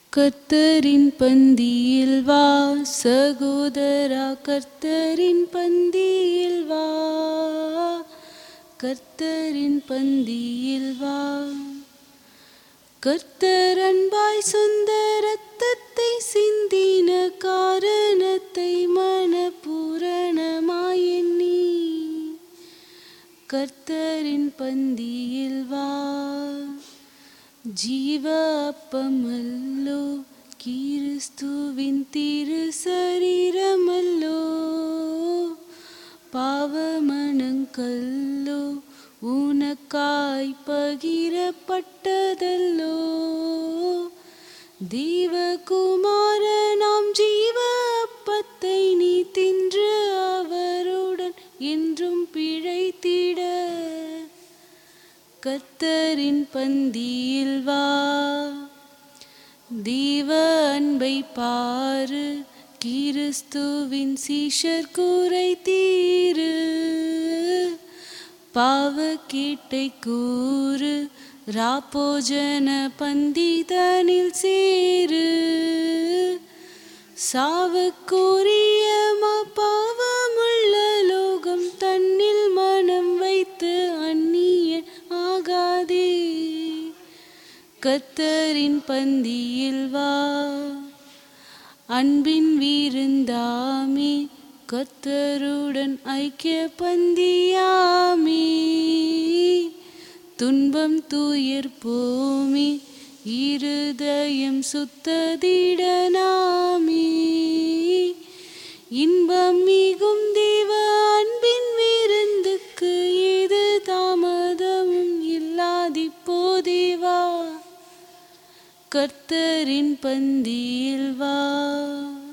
கர்த்தரின் பந்தியில் வா சகோதரா கர்த்தரின் பந்தியில் வா கர்த்தரின் பந்தியில் வா கர்த்தர் அன்பாய் சொந்த ரத்தத்தை சிந்தின காரணத்தை மனப்பூரணமாய் எண்ணி கர்த்தரின் பந்தியில் வா ஜீவ அப்பமல்லோ கிறிஸ்துவின் திரு சரீரமல்லோ பாவமணங்கல்லோ உனக்காய் பகிரப்பட்டதல்லோ தேவகுமார நாம் ஜீவ அப்பத்தை நீ தின்று அவருடன் என்றும் பிழைத்திட கர்த்தரின் பந்தியில் வா தேவ அன்பை பாரு கிறிஸ்துவின் சீஷர் கூரை தீரு பாவ கீட்டை கூறு ராப்போஜன பந்திதனில் சேரு சாவுக்குரிய பாவமுள்ள லோகம் தன்னில் மனம் வைத்து அந்நிய ஆகாதே கத்தரின் பந்தியில் வா அன்பின் விருந்தாமே கத்தருடன் ஐக்கிய பந்தியாமே துன்பம் துயர் போமே இருதயம் சுத்ததிடனாமே இன்பம் மிகும் தேவ அன்பின் விருந்துக்கு ஏது தாமதமும் இல்லாதிப்போதேவா கர்த்தரின் பந்தியில் வா